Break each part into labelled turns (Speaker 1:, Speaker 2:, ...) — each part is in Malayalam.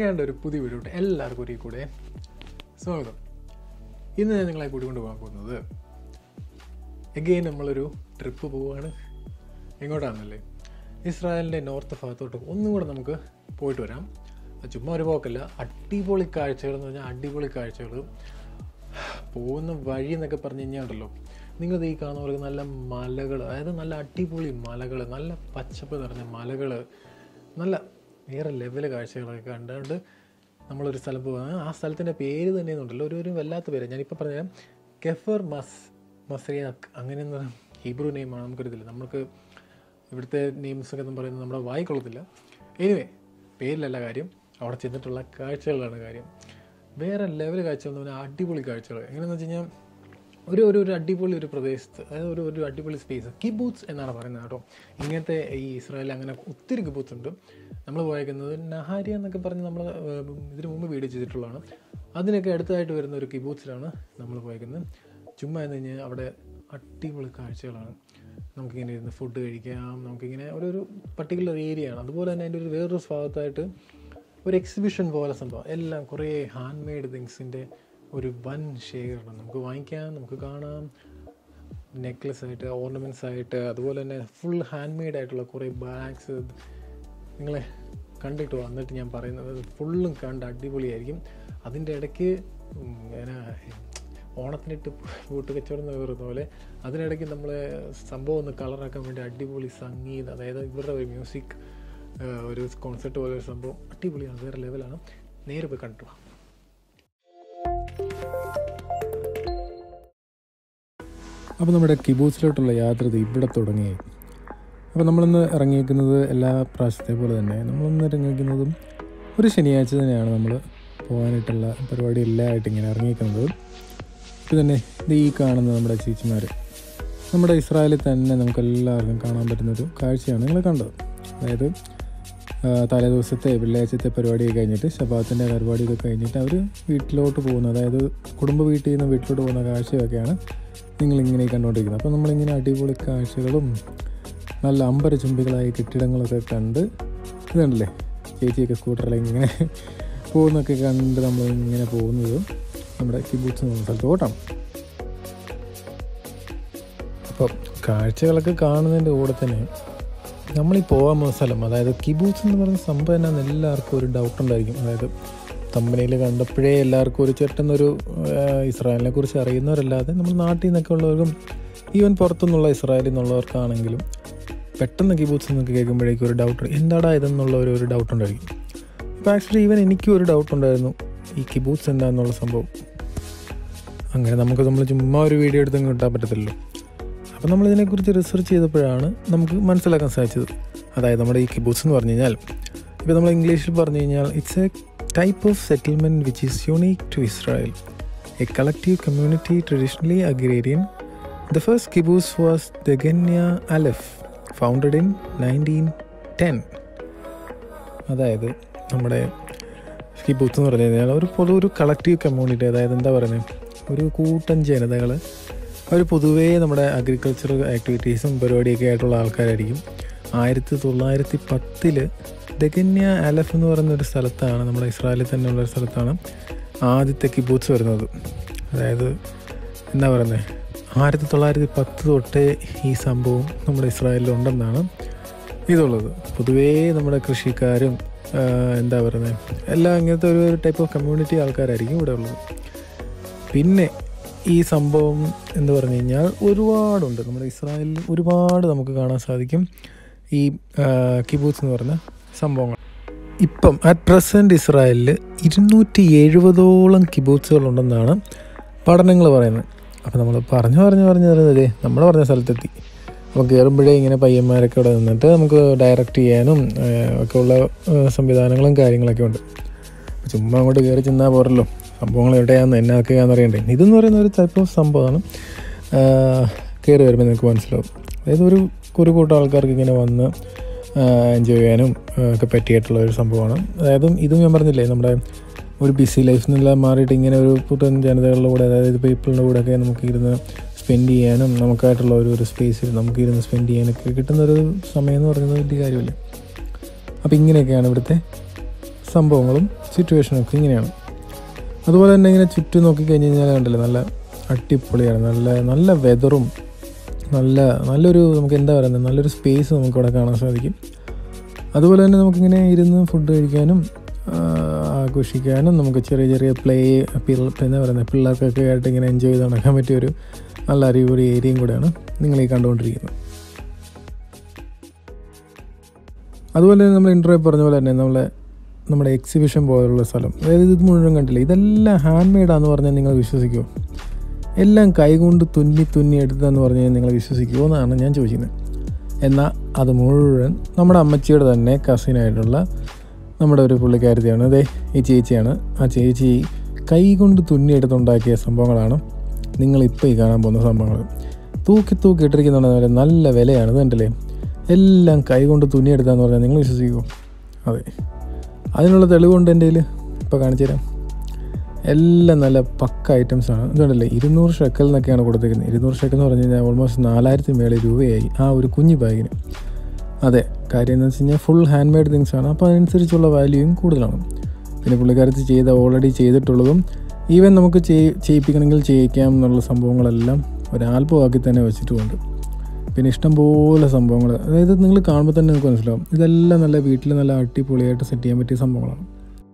Speaker 1: എങ്ങനെയുണ്ട് ഒരു പുതിയ വീഡിയോ എല്ലാവർക്കും ഒരിക്കൽ കൂടെ സ്വാഗതം ഇന്ന് ഞാൻ നിങ്ങളെ കൂട്ടിക്കൊണ്ട് പോകാൻ പോകുന്നത് എഗെയിൻ നമ്മളൊരു ട്രിപ്പ് പോവുകയാണ് എങ്ങോട്ടാണെന്നല്ലേ ഇസ്രായേലിൻ്റെ നോർത്ത് ഭാഗത്തോട്ട് ഒന്നും കൂടെ നമുക്ക് പോയിട്ട് വരാം അത് ചുമ്മാ ഒരു പോക്കല്ല അടിപൊളി കാഴ്ചകൾ എന്ന് പറഞ്ഞാൽ അടിപൊളി കാഴ്ചകൾ പോകുന്ന വഴി എന്നൊക്കെ പറഞ്ഞു കഴിഞ്ഞാൽ ഉണ്ടല്ലോ നിങ്ങളിത് ഈ കാണുന്ന പോലെ നല്ല മലകൾ അതായത് നല്ല അടിപൊളി മലകൾ നല്ല പച്ചപ്പ് നിറഞ്ഞ മലകൾ നല്ല വേറെ ലെവൽ കാഴ്ചകളൊക്കെ കണ്ടുകൊണ്ട് നമ്മളൊരു സ്ഥലം പോകുന്നത് ആ സ്ഥലത്തിൻ്റെ പേര് തന്നെ ഉണ്ടല്ലോ ഒരു ഒരു വല്ലാത്ത പേര് ഞാനിപ്പോൾ പറഞ്ഞുതരാം കെഫർ മസ് മസ്രിയാക്ക് അങ്ങനെയെന്ന് ഹീബ്രു നെയിമാണ് നമുക്കറിയത്തില്ല നമുക്ക് ഇവിടുത്തെ നെയിംസ് ഒക്കെ എന്ന് പറയുന്നത് നമ്മുടെ വായിക്കൊള്ളത്തില്ല എനിവേ പേരിലല്ല കാര്യം അവിടെ ചെന്നിട്ടുള്ള കാഴ്ചകളാണ് കാര്യം വേറെ ലെവൽ കാഴ്ചകൾ എന്ന് പറഞ്ഞാൽ അടിപൊളി കാഴ്ചകൾ എങ്ങനെയെന്ന് വെച്ച് കഴിഞ്ഞാൽ ഒരു ഒരു ഒരു അടിപൊളി ഒരു പ്രദേശത്ത് അതായത് ഒരു ഒരു അടിപൊളി സ്പേസ് കിബൂത്ത് എന്നാണ് പറയുന്നത് കേട്ടോ ഇങ്ങനത്തെ ഈ ഇസ്രായേലിൽ അങ്ങനെ ഒത്തിരി കിബൂത്ത് ഉണ്ട് നമ്മൾ പോയേക്കുന്നത് നഹാരിയ എന്നൊക്കെ പറഞ്ഞ് നമ്മൾ ഇതിനു മുമ്പ് വീഡിയോ ചെയ്തിട്ടുള്ളതാണ് അതിനൊക്കെ അടുത്തതായിട്ട് വരുന്ന ഒരു കിബൂത്തിലാണ് നമ്മൾ പോയേക്കുന്നത് ചുമ്മാ എന്ന് കഴിഞ്ഞാൽ അവിടെ അടിപൊളി കാഴ്ചകളാണ് നമുക്കിങ്ങനെ ഇരുന്ന് ഫുഡ് കഴിക്കാം നമുക്കിങ്ങനെ ഒരു ഒരു പർട്ടിക്കുലർ ഏരിയ ആണ് അതുപോലെ തന്നെ അതിൻ്റെ ഒരു വേറൊരു ഭാഗത്തായിട്ട് ഒരു എക്സിബിഷൻ പോലെ സംഭവം എല്ലാം കുറേ ഹാൻഡ് മെയ്ഡ് തിങ്സിൻ്റെ ഒരു വൻ ശേഖരണം നമുക്ക് വാങ്ങിക്കാം നമുക്ക് കാണാം നെക്ലസ് ആയിട്ട് ഓർണമെൻറ്റ്സ് ആയിട്ട് അതുപോലെ തന്നെ ഫുൾ ഹാൻഡ് മെയ്ഡ് ആയിട്ടുള്ള കുറേ ബാഗ്സ് നിങ്ങളെ കണ്ടിട്ട് വന്നിട്ട് ഞാൻ പറയുന്നത് ഫുള്ളും കണ്ട് അടിപൊളിയായിരിക്കും അതിൻ്റെ ഇടയ്ക്ക് ഞാൻ ഓണത്തിനിട്ട് പൂട്ട് കച്ചവടം എന്ന് പറയുന്ന പോലെ അതിനിടയ്ക്ക് നമ്മൾ സംഭവം ഒന്ന് കളറാക്കാൻ വേണ്ടി അടിപൊളി സംഗീതം അതായത് ഇവരുടെ ഒരു മ്യൂസിക് ഒരു കോൺസെർട്ട് പോലെ ഒരു സംഭവം അടിപൊളിയാണ് വേറെ ലെവലാണ് നേരെ പോയി കണ്ടിട്ട് വാ അപ്പോൾ നമ്മുടെ കിബൂസിലോട്ടുള്ള യാത്ര ഇത് ഇവിടെ തുടങ്ങി അപ്പോൾ നമ്മളിന്ന് ഇറങ്ങിയിരിക്കുന്നത് എല്ലാ പ്രാവശ്യത്തെ പോലെ തന്നെ നമ്മളിന്ന് ഇറങ്ങിയിരിക്കുന്നതും ഒരു ശനിയാഴ്ച തന്നെയാണ് നമ്മൾ പോകാനായിട്ടുള്ള പരിപാടി എല്ലാമായിട്ട് ഇങ്ങനെ ഇറങ്ങിയിരിക്കുന്നത് ഇപ്പോൾ തന്നെ ഇത് ഈ കാണുന്ന നമ്മുടെ ചേച്ചിമാർ നമ്മുടെ ഇസ്രായേലിൽ തന്നെ നമുക്ക് എല്ലാവർക്കും കാണാൻ പറ്റുന്നൊരു കാഴ്ചയാണ് നിങ്ങൾ കണ്ടത് അതായത് തലേ ദിവസത്തെ വെള്ളിയാഴ്ചത്തെ പരിപാടിയൊക്കെ കഴിഞ്ഞിട്ട് ശബാത്തിൻ്റെ പരിപാടിയൊക്കെ കഴിഞ്ഞിട്ട് അവർ വീട്ടിലോട്ട് പോകുന്ന അതായത് കുടുംബ വീട്ടിൽ നിന്ന് വീട്ടിലോട്ട് പോകുന്ന കാഴ്ചയൊക്കെയാണ് നിങ്ങളിങ്ങനെ കണ്ടുകൊണ്ടിരിക്കുന്നത് അപ്പോൾ നമ്മളിങ്ങനെ അടിപൊളി കാഴ്ചകളും നല്ല അമ്പരചുംബികളായ കെട്ടിടങ്ങളൊക്കെ കണ്ട് ഇതുണ്ടല്ലേ ചേച്ചിയൊക്കെ സ്കൂട്ടറിൽ ഇങ്ങനെ പോകുന്നൊക്കെ കണ്ട് നമ്മളിങ്ങനെ പോകുന്നത് നമ്മുടെ കിബൂത്ത് എന്ന സ്ഥലത്തോട്ടാണ് അപ്പോൾ കാഴ്ചകളൊക്കെ കാണുന്നതിൻ്റെ കൂടെ തന്നെ നമ്മളീ പോകാൻ പോകുന്ന സ്ഥലം അതായത് കിബൂത്ത് എന്ന് പറയുന്ന സംഭവം എന്നാന്ന് എല്ലാവർക്കും ഒരു ഡൗട്ട് ഉണ്ടായിരിക്കും അതായത് കമ്പനിയിൽ കണ്ടപ്പോഴേ എല്ലാവർക്കും ഒരു ചെട്ടെന്നൊരു ഇസ്രായേലിനെ കുറിച്ച് അറിയുന്നവരല്ലാതെ നമ്മൾ നാട്ടിൽ നിന്നൊക്കെ ഉള്ളവർക്കും ഈവൻ പുറത്തുനിന്നുള്ള ഇസ്രായേലിൽ നിന്നുള്ളവർക്കാണെങ്കിലും പെട്ടെന്ന് കിബൂത്ത് എന്നൊക്കെ കേൾക്കുമ്പോഴേക്കും ഒരു ഡൗട്ട് എന്താടാ ഇതെന്നുള്ള ഒരു ഒരു ഡൗട്ട് ഉണ്ടായിരിക്കും അപ്പോൾ ആക്ച്വലി ഈവൻ എനിക്കും ഒരു ഡൗട്ട് ഉണ്ടായിരുന്നു ഈ കിബൂത്ത് എന്താണെന്നുള്ള സംഭവം അങ്ങനെ നമുക്ക് നമ്മൾ ചുമ്മാ ഒരു വീഡിയോ എടുത്ത് കിട്ടാൻ പറ്റത്തില്ലല്ലോ അപ്പോൾ നമ്മളിതിനെക്കുറിച്ച് റിസർച്ച് ചെയ്തപ്പോഴാണ് നമുക്ക് മനസ്സിലാക്കാൻ സാധിച്ചത് അതായത് നമ്മുടെ ഈ കിബൂസ് എന്ന് പറഞ്ഞു കഴിഞ്ഞാൽ ഇപ്പോൾ നമ്മൾ ഇംഗ്ലീഷിൽ പറഞ്ഞു കഴിഞ്ഞാൽ it's a type of settlement which is unique to Israel a collective community traditionally agrarian the first kibbutz was Degania Alef founded in nineteen ten അതായത് നമ്മുടെ കിബൂത്ത് എന്ന് പറഞ്ഞു കഴിഞ്ഞാൽ ഒരു പൊതു ഒരു കളക്റ്റീവ് കമ്മ്യൂണിറ്റി അതായത് എന്താ പറയുന്നത് ഒരു കൂട്ടം ജനതകൾ അവർ പൊതുവേ നമ്മുടെ അഗ്രികൾച്ചർ ആക്ടിവിറ്റീസും പരിപാടിയൊക്കെ ആയിട്ടുള്ള ആൾക്കാരായിരിക്കും ആയിരത്തി തൊള്ളായിരത്തി പത്തില് ദഗന്യ അലഫ് എന്ന് പറയുന്ന ഒരു സ്ഥലത്താണ് നമ്മുടെ ഇസ്രായേലിൽ തന്നെ ഉള്ള ഒരു സ്ഥലത്താണ് ആദ്യത്തെ കിബൂത്ത് വരുന്നത് അതായത് എന്താ പറയുന്നത് ആയിരത്തി തൊള്ളായിരത്തി പത്ത് തൊട്ടേ ഈ സംഭവം നമ്മുടെ ഇസ്രായേലിൽ ഉണ്ടെന്നാണ് ഇതുള്ളത് പൊതുവേ നമ്മുടെ കൃഷിക്കാരും എന്താ പറയുന്നത് എല്ലാം ഇങ്ങനത്തെ ഒരു ടൈപ്പ് ഓഫ് കമ്മ്യൂണിറ്റി ആൾക്കാരായിരിക്കും ഇവിടെ ഉള്ളത് പിന്നെ ഈ സംഭവം എന്ന് പറഞ്ഞു കഴിഞ്ഞാൽ ഒരുപാടുണ്ട് നമ്മുടെ ഇസ്രായേലിൽ ഒരുപാട് നമുക്ക് കാണാൻ സാധിക്കും ഈ കിബൂത്ത് എന്ന് പറഞ്ഞ സംഭവങ്ങൾ ഇപ്പം അറ്റ് പ്രസൻറ്റ് ഇസ്രായേലിൽ ഇരുന്നൂറ്റി എഴുപതോളം കിബൂത്തുകളുണ്ടെന്നാണ് പഠനങ്ങൾ പറയുന്നത് അപ്പോൾ നമ്മൾ പറഞ്ഞു പറഞ്ഞു പറഞ്ഞു പറയുന്നത് നമ്മൾ പറഞ്ഞ സ്ഥലത്തെത്തി അപ്പോൾ കയറുമ്പോഴേ ഇങ്ങനെ പയ്യന്മാരൊക്കെ ഇവിടെ നിന്നിട്ട് നമുക്ക് ഡയറക്റ്റ് ചെയ്യാനും ഒക്കെ ഉള്ള സംവിധാനങ്ങളും കാര്യങ്ങളൊക്കെ ഉണ്ട് ചുമ്മാ അങ്ങോട്ട് കയറി ചെന്നാൽ പോരല്ലോ സംഭവങ്ങൾ എവിടെയാണെന്ന് എന്നൊക്കെയാണെന്ന് അറിയണ്ടേ ഇതെന്ന് പറയുന്ന ഒരു ടൈപ്പ് ഓഫ് സംഭവമാണ് കയറി വരുമ്പോൾ നിങ്ങൾക്ക് മനസ്സിലാവും അതായത് ഒരു ഒരു കൂട്ടം ആൾക്കാർക്ക് ഇങ്ങനെ വന്ന് എൻജോയ് ചെയ്യാനും ഒക്കെ പറ്റിയിട്ടുള്ള ഒരു സംഭവമാണ് അതായത് ഇതും ഞാൻ പറഞ്ഞില്ലേ നമ്മുടെ ഒരു ബിസി ലൈഫിൽ നിന്നെല്ലാം മാറിയിട്ട് ഇങ്ങനെ ഒരു പുത്തൻ ജനതകളുടെ കൂടെ അതായത് പീപ്പിളിൻ്റെ കൂടെ ഒക്കെ നമുക്ക് ഇരുന്ന് സ്പെൻഡ് ചെയ്യാനും നമുക്കായിട്ടുള്ള ഒരു ഒരു സ്പേസിൽ നമുക്ക് ഇരുന്ന് സ്പെൻഡ് ചെയ്യാനൊക്കെ കിട്ടുന്ന ഒരു സമയം എന്ന് പറയുന്നത് വലിയ കാര്യമല്ലേ അപ്പോൾ ഇങ്ങനെയൊക്കെയാണ് ഇവിടുത്തെ സംഭവങ്ങളും സിറ്റുവേഷനൊക്കെ ഇങ്ങനെയാണ് അതുപോലെ തന്നെ ഇങ്ങനെ ചുറ്റും നോക്കിക്കഴിഞ്ഞ് കഴിഞ്ഞാൽ കണ്ടില്ലേ നല്ല അടിപൊളിയാണ് നല്ല നല്ല വെതറും നല്ല നല്ലൊരു നമുക്ക് എന്താ പറയുന്നത് നല്ലൊരു സ്പേസ് നമുക്ക് ഇവിടെ കാണാൻ സാധിക്കും അതുപോലെ തന്നെ നമുക്കിങ്ങനെ ഇരുന്ന് ഫുഡ് കഴിക്കാനും ആ, ആഘോഷിക്കാനും നമുക്ക് ചെറിയ ചെറിയ പ്ലേ എന്താ പറയുന്നത് പിള്ളേർക്കൊക്കെ ആയിട്ട് ഇങ്ങനെ എൻജോയ് ചെയ്ത് നടക്കാൻ പറ്റിയ ഒരു നല്ല അടിപൊളി ഏരിയയും കൂടെയാണ് നിങ്ങൾ ഈ കണ്ടുകൊണ്ടിരിക്കുന്നത് അതുപോലെ തന്നെ നമ്മൾ ഇൻട്രോ പറഞ്ഞ പോലെ തന്നെ നമ്മളെ നമ്മുടെ എക്സിബിഷൻ പോലുള്ള സ്ഥലം അതായത് ഇത് മുഴുവൻ കണ്ടില്ല ഇതെല്ലാം ഹാൻഡ് മെയ്ഡാന്ന് പറഞ്ഞാൽ നിങ്ങൾ വിശ്വസിക്കുമോ എല്ലാം കൈകൊണ്ട് തുന്നി തുന്നി എടുത്തതെന്ന് പറഞ്ഞു കഴിഞ്ഞാൽ നിങ്ങൾ വിശ്വസിക്കുമോ എന്നാണ് ഞാൻ ചോദിക്കുന്നത് എന്നാൽ അത് മുഴുവൻ നമ്മുടെ അമ്മച്ചിയുടെ തന്നെ കസിനായിട്ടുള്ള നമ്മുടെ ഒരു പുള്ളിക്കാരത്തിയാണ് അതെ ഈ ചേച്ചിയാണ് ആ ചേച്ചി കൈ കൊണ്ട് തുന്നിയെടുത്തുണ്ടാക്കിയ സംഭവങ്ങളാണ് നിങ്ങളിപ്പോൾ ഈ കാണാൻ പോകുന്ന സംഭവങ്ങൾ തൂക്കി തൂക്കി ഇട്ടിരിക്കുന്ന നല്ല വിലയാണ് ഇത് കണ്ടില്ലേ എല്ലാം കൈ കൊണ്ട് തുന്നിയെടുത്താന്ന് പറഞ്ഞാൽ നിങ്ങൾ വിശ്വസിക്കുമോ അതെ അതിനുള്ള തെളിവുണ്ട് എൻ്റെ കയ്യിൽ ഇപ്പോൾ കാണിച്ചു തരാം എല്ലാം നല്ല പക്ക ഐറ്റംസ് ആണ് ഇതുണ്ടല്ലേ ഇരുന്നൂറ് ഷെക്കൽ എന്നൊക്കെയാണ് കൊടുത്തിരിക്കുന്നത് ഇരുന്നൂറ് ഷെക്കൽ എന്ന് പറഞ്ഞു കഴിഞ്ഞാൽ ഓൾമോസ്റ്റ് നാലായിരത്തി മേളിൽ രൂപയായി ആ ഒരു കുഞ്ഞു ബാഗിന് അതെ കാര്യം എന്ന് വെച്ച് കഴിഞ്ഞാൽ ഫുൾ ഹാൻഡ് മെയ്ഡ് തിങ്സ് ആണ് അപ്പോൾ അതിനനുസരിച്ചുള്ള വാല്യൂയും കൂടുതലാണ് പിന്നെ പുള്ളിക്കാരത്ത് ചെയ്ത ഓൾറെഡി ചെയ്തിട്ടുള്ളതും ഈവൻ നമുക്ക് ചെയ്- ചെയ്യിപ്പിക്കണമെങ്കിൽ ചെയ്യിക്കാം എന്നുള്ള സംഭവങ്ങളെല്ലാം ഒരു ആൽബമാക്കി തന്നെ വെച്ചിട്ടുമുണ്ട് പിന്നെ ഇഷ്ടംപോലെ സംഭവങ്ങൾ അതായത് നിങ്ങൾ കാണുമ്പോൾ തന്നെ നിങ്ങൾക്ക് മനസ്സിലാവും ഇതെല്ലാം നല്ല വീട്ടിൽ നല്ല അടിപൊളിയായിട്ട് സെറ്റ് ചെയ്യാൻ പറ്റിയ സംഭവങ്ങളാണ്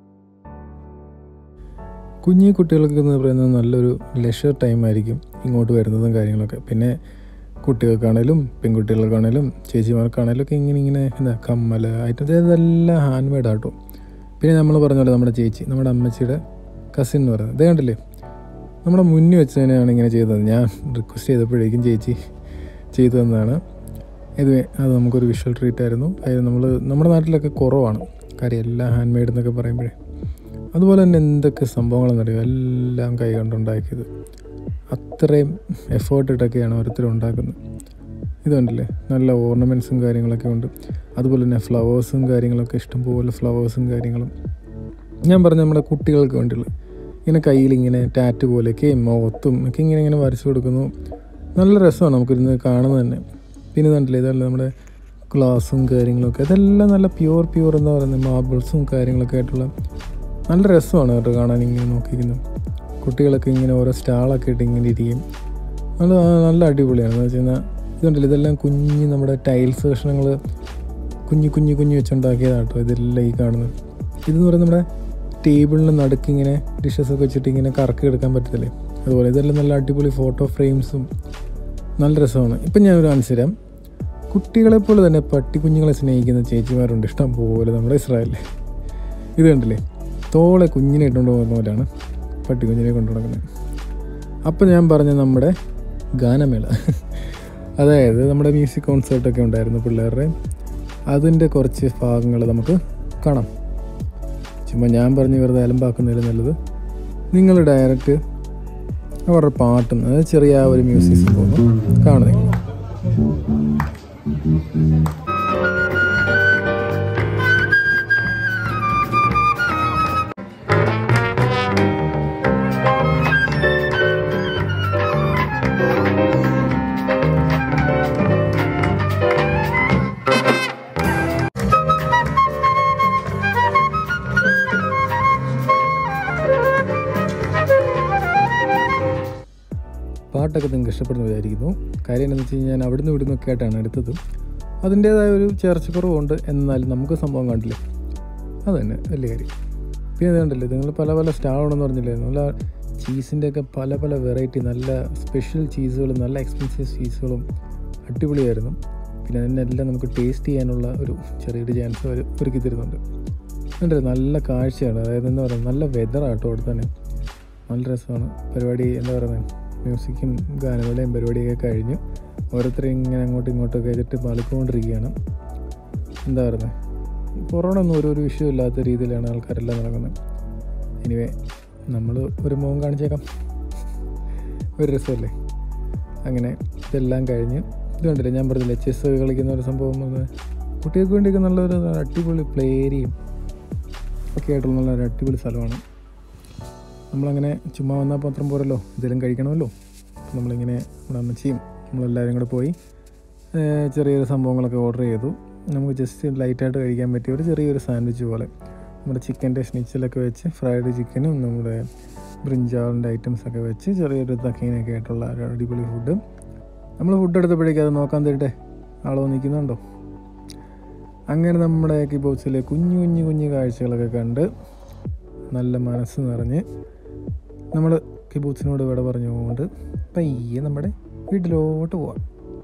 Speaker 1: കുഞ്ഞി കുട്ടികൾക്ക് എന്ന് പറയുന്നത് നല്ലൊരു ലെഷർ ടൈം ആയിരിക്കും ഇങ്ങോട്ട് വരുന്നതും കാര്യങ്ങളൊക്കെ പിന്നെ കുട്ടികൾക്കാണേലും പെൺകുട്ടികൾക്കാണേലും ചേച്ചിമാർക്കാണേലും ഒക്കെ ഇങ്ങനെ ഇങ്ങനെ എന്താ കമ്മൽ ഐറ്റം ഇതെല്ലാം ഹാൻഡ് മെയ്ഡ് ആട്ടോ പിന്നെ നമ്മൾ പറഞ്ഞ പോലെ നമ്മുടെ ചേച്ചി നമ്മുടെ അമ്മച്ചിയുടെ കസിൻ എന്ന് പറയുന്നത് ഇത് കണ്ടില്ലേ നമ്മുടെ മുന്നിൽ വെച്ച് തന്നെയാണ് ഇങ്ങനെ ചെയ്തത് ഞാൻ റിക്വസ്റ്റ് ചെയ്തപ്പോഴേക്കും ചേച്ചി ചെയ്തു തന്നതാണ് ഇത് അത് നമുക്കൊരു വിഷ്വൽ ട്രീറ്റ് ആയിരുന്നു അതായത് നമ്മൾ നമ്മുടെ നാട്ടിലൊക്കെ കുറവാണ് കാര്യം എല്ലാം ഹാൻഡ് മെയ്ഡ് എന്നൊക്കെ പറയുമ്പോഴേ അതുപോലെ തന്നെ എന്തൊക്കെ സംഭവങ്ങളെന്നറിയോ എല്ലാം കൈ കൊണ്ടുണ്ടാക്കിയത് അത്രയും എഫേർട്ട് ഇട്ടൊക്കെയാണ് ഓരോരുത്തർ ഉണ്ടാക്കുന്നത് ഇത് കണ്ടില്ലേ നല്ല ഓർണമെൻറ്റ്സും കാര്യങ്ങളൊക്കെ ഉണ്ട് അതുപോലെ തന്നെ ഫ്ലവേഴ്സും കാര്യങ്ങളൊക്കെ ഇഷ്ടംപോലെ ഫ്ലവേഴ്സും കാര്യങ്ങളും ഞാൻ പറഞ്ഞ നമ്മുടെ കുട്ടികൾക്ക് വേണ്ടിയുള്ള ഇങ്ങനെ കയ്യിൽ ഇങ്ങനെ ടാറ്റ് പോലെയൊക്കെയും മുഖത്തും ഒക്കെ ഇങ്ങനെ ഇങ്ങനെ വരച്ചു കൊടുക്കുന്നു നല്ല രസമാണ് നമുക്കിരുന്ന് കാണുന്നത് തന്നെ പിന്നെ കണ്ടില്ലേ ഇതല്ല നമ്മുടെ ഗ്ലാസും കാര്യങ്ങളൊക്കെ ഇതെല്ലാം നല്ല പ്യുവർ പ്യുവർ എന്ന് പറയുന്നത് മാർബിൾസും കാര്യങ്ങളൊക്കെ ആയിട്ടുള്ള നല്ല രസമാണ് കേട്ടോ കാണാൻ ഇങ്ങനെ നോക്കിയിരിക്കുന്നത് കുട്ടികളൊക്കെ ഇങ്ങനെ ഓരോ സ്റ്റാളൊക്കെ ഇട്ട് ഇങ്ങനെ ഇരിക്കും നല്ല നല്ല അടിപൊളിയാണ് എന്ന് വെച്ച് കഴിഞ്ഞാൽ ഇതുണ്ടല്ലോ ഇതെല്ലാം കുഞ്ഞ് നമ്മുടെ ടൈൽസ് കഷ്ണങ്ങൾ കുഞ്ഞു കുഞ്ഞു കുഞ്ഞു വെച്ചുണ്ടാക്കിയതാണ് കേട്ടോ ഇതെല്ലാം ഈ കാണുന്നത് ഇതെന്ന് പറയുന്നത് നമ്മുടെ ടേബിളിന് നടുക്ക് ഇങ്ങനെ ഡിഷസ് ഒക്കെ വെച്ചിട്ട് ഇങ്ങനെ കറക്കി എടുക്കാൻ പറ്റത്തില്ലേ അതുപോലെ ഇതെല്ലാം നല്ല അടിപൊളി ഫോട്ടോ ഫ്രെയിംസും നല്ല രസമാണ് ഇപ്പം ഞാനൊരു കാണിച്ചു തരാം കുട്ടികളെ പോലെ തന്നെ പട്ടി കുഞ്ഞുങ്ങളെ സ്നേഹിക്കുന്ന ചേച്ചിമാരുണ്ട് ഇഷ്ടം പോലെ നമ്മുടെ ഇസ്രായേലിൽ ഇത് കണ്ടില്ലേ തോളെ കുഞ്ഞിനെ ഇട്ടുകൊണ്ട് പോകുന്ന പോലെയാണ് പട്ടി കുഞ്ഞിനെ കൊണ്ടു നടക്കുന്നത് അപ്പം ഞാൻ പറഞ്ഞ നമ്മുടെ ഗാനമേള അതായത് നമ്മുടെ മ്യൂസിക് കോൺസേർട്ടൊക്കെ ഉണ്ടായിരുന്നു പിള്ളേരുടെ അതിൻ്റെ കുറച്ച് ഭാഗങ്ങൾ നമുക്ക് കാണാം ചുമ്മാ ഞാൻ പറഞ്ഞ് വെറുതെ അലമ്പാക്കുന്നതിൽ നല്ലത് നിങ്ങൾ ഡയറക്റ്റ് അവരുടെ പാട്ടും അതായത് ചെറിയ ആ ഒരു മ്യൂസിക് സംഭവം കാണുന്നത് പാട്ടൊക്കെ നിങ്ങൾക്ക് ഇഷ്ടപ്പെടുന്നു വിചാരിക്കുന്നു കാര്യം എന്താണെന്ന് വെച്ച് കഴിഞ്ഞാൽ ഞാൻ അവിടുന്ന് ഇവിടുന്ന് ഒക്കെ ആയിട്ടാണ് എടുത്തത് അതിൻ്റേതായ ഒരു ചേർച്ചക്കുറവുണ്ട് എന്നാലും നമുക്ക് സംഭവം കണ്ടില്ലേ അത് തന്നെ വലിയ കാര്യം പിന്നെ ഇത് കണ്ടില്ലേ നിങ്ങൾ പല പല സ്റ്റാളുണ്ടെന്ന് പറഞ്ഞില്ലേ നല്ല ചീസിൻ്റെയൊക്കെ പല പല വെറൈറ്റി നല്ല സ്പെഷ്യൽ ചീസുകളും നല്ല എക്സ്പെൻസീവ് ചീസുകളും അടിപൊളിയായിരുന്നു പിന്നെ അതിനെല്ലാം നമുക്ക് ടേസ്റ്റ് ചെയ്യാനുള്ള ഒരു ചെറിയൊരു ചാൻസ് അവർ ഒരുക്കി തരുന്നുണ്ട് കണ്ടില്ലേ നല്ല കാഴ്ചയാണ് അതായത് എന്താ പറയുക നല്ല വെതറാട്ടോ അവിടെ തന്നെ നല്ല രസമാണ് പരിപാടി എന്താ പറയുന്നത് മ്യൂസിക്കും ഗാനമേളയും പരിപാടിയൊക്കെ കഴിഞ്ഞ് ഓരോരുത്തരും ഇങ്ങനെ അങ്ങോട്ടും ഇങ്ങോട്ടൊക്കെ ചെയ്തിട്ട് പാളിക്കൊണ്ടിരിക്കുകയാണ് എന്താ പറയുന്നത് കൊറോണ ഒന്നും ഒരു ഒരു വിഷയം ഇല്ലാത്ത രീതിയിലാണ് ആൾക്കാരെല്ലാം നടക്കുന്നത് എനിവേ നമ്മൾ ഒരു മുഖം കാണിച്ചേക്കാം ഒരു രസമല്ലേ അങ്ങനെ ഇതെല്ലാം കഴിഞ്ഞ് ഇത് കണ്ടില്ലേ ഞാൻ പറഞ്ഞില്ലേ ചെസ് കളിക്കുന്ന ഒരു സംഭവം വന്ന് കുട്ടികൾക്ക് വേണ്ടിയൊക്കെ നല്ലൊരു അടിപൊളി പ്ലേ ഏരിയയും ഒക്കെ ആയിട്ടുള്ള നല്ലൊരു അടിപൊളി സ്ഥലമാണ് നമ്മളങ്ങനെ ചുമ്മാ വന്നാൽ മാത്രം പോരല്ലോ എന്തെങ്കിലും കഴിക്കണമല്ലോ അപ്പോൾ നമ്മളിങ്ങനെ നമ്മുടെ അമ്മച്ചിയും നമ്മളെല്ലാവരും കൂടെ പോയി ഏർ ചെറിയൊരു സംഭവങ്ങളൊക്കെ ഓർഡർ ചെയ്തു നമുക്ക് ജസ്റ്റ് ലൈറ്റായിട്ട് കഴിക്കാൻ പറ്റിയ ഒരു ചെറിയൊരു സാൻഡ്വിച്ച് പോലെ നമ്മുടെ ചിക്കൻ്റെ സ്നിച്ചിലൊക്കെ വെച്ച് ഫ്രൈഡ് ചിക്കനും നമ്മുടെ ബ്രിഞ്ചാളിൻ്റെ ഐറ്റംസൊക്കെ വെച്ച് ചെറിയൊരു തക്കീനൊക്കെ ആയിട്ടുള്ള ഒരു അടിപൊളി ഫുഡ് നമ്മൾ ഫുഡ് എടുത്തപ്പോഴേക്കും അത് നോക്കാൻ തരട്ടെ ആളോ നിൽക്കുന്നുണ്ടോ അങ്ങനെ നമ്മുടെ കിബോക്സിലെ കുഞ്ഞു കുഞ്ഞു കുഞ്ഞു കാഴ്ചകളൊക്കെ കണ്ട് നല്ല മനസ്സ് നിറഞ്ഞ് നമ്മൾ കിബൂസിനോട് വിട പറഞ്ഞുകൊണ്ട് പയ്യെ നമ്മുടെ വീട്ടിലോട്ട് പോവാം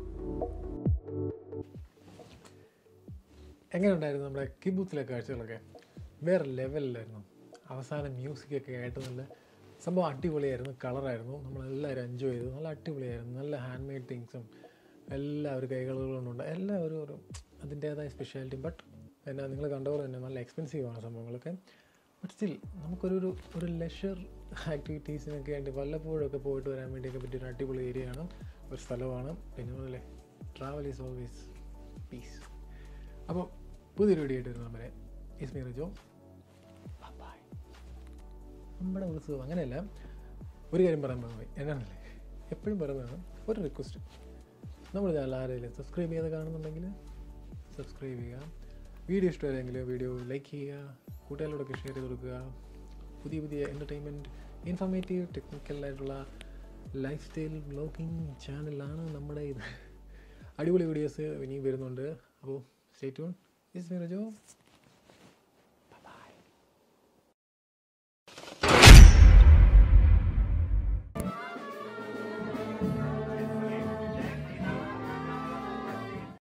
Speaker 1: എങ്ങനെ ഉണ്ടായിരുന്നു നമ്മുടെ കിബൂത്തിലെ കാഴ്ചകളൊക്കെ വേറെ ലെവലിലായിരുന്നു അവസാനം മ്യൂസിക്കൊക്കെ ആയിട്ട് നല്ല സംഭവം അടിപൊളിയായിരുന്നു കളറായിരുന്നു നമ്മളെല്ലാവരും എൻജോയ് ചെയ്തു നല്ല അടിപൊളിയായിരുന്നു നല്ല ഹാൻഡ് മെയ്ഡ് തിങ്സും എല്ലാവരും കൈകളുകൊണ്ടുണ്ട് എല്ലാവരും ഒരു അതിൻ്റേതായ സ്പെഷ്യാലിറ്റി ബട്ട് എന്നാ നിങ്ങൾ കണ്ട പോലെ തന്നെ നല്ല എക്സ്പെൻസീവ് ആണ് സംഭവങ്ങളൊക്കെ ബട്ട് സ്റ്റിൽ നമുക്കൊരു ഒരു ഒരു ലെഷർ ആക്ടിവിറ്റീസിനൊക്കെ വേണ്ടി വല്ലപ്പോഴൊക്കെ പോയിട്ട് വരാൻ വേണ്ടിയൊക്കെ പറ്റിയ ഒരു അടിപൊളി ഏരിയയാണ് ഒരു സ്ഥലമാണ് പിന്നെ പോലെ ട്രാവൽ ഈസ് ഓൾവേസ് പീസ് അപ്പോൾ പുതിയൊരു വീഡിയോ ആയിട്ട് വരുന്ന നമ്മളെ ഇസ്മി റിജോ ബൈ നമ്മുടെ ഉത്സവം അങ്ങനെയല്ല ഒരു കാര്യം പറയാൻ പറഞ്ഞു എന്നാണല്ലേ എപ്പോഴും പറയുന്നതാണ് ഒരു റിക്വസ്റ്റ് നമ്മൾ ചാനൽ ആരെങ്കിലും സബ്സ്ക്രൈബ് ചെയ്ത് കാണുന്നുണ്ടെങ്കിൽ സബ്സ്ക്രൈബ് ചെയ്യുക വീഡിയോ ഇഷ്ടമായെങ്കിൽ വീഡിയോ ലൈക്ക് ചെയ്യുക കൂട്ടുകാരോടൊക്കെ ഷെയർ ചെയ്ത് കൊടുക്കുക പുതിയ പുതിയ എൻ്റർടൈൻമെൻറ്റ് ഇൻഫോർമേറ്റീവ് ടെക്നിക്കലായിട്ടുള്ള ലൈഫ് സ്റ്റൈൽ ബ്ലോഗിങ് ചാനലാണ് നമ്മുടെ ഇത് അടിപൊളി വീഡിയോസ് ഇനിയും വരുന്നുണ്ട് അപ്പോൾ സ്റ്റേ ട്യൂൺ ഇസ് മീ റജോ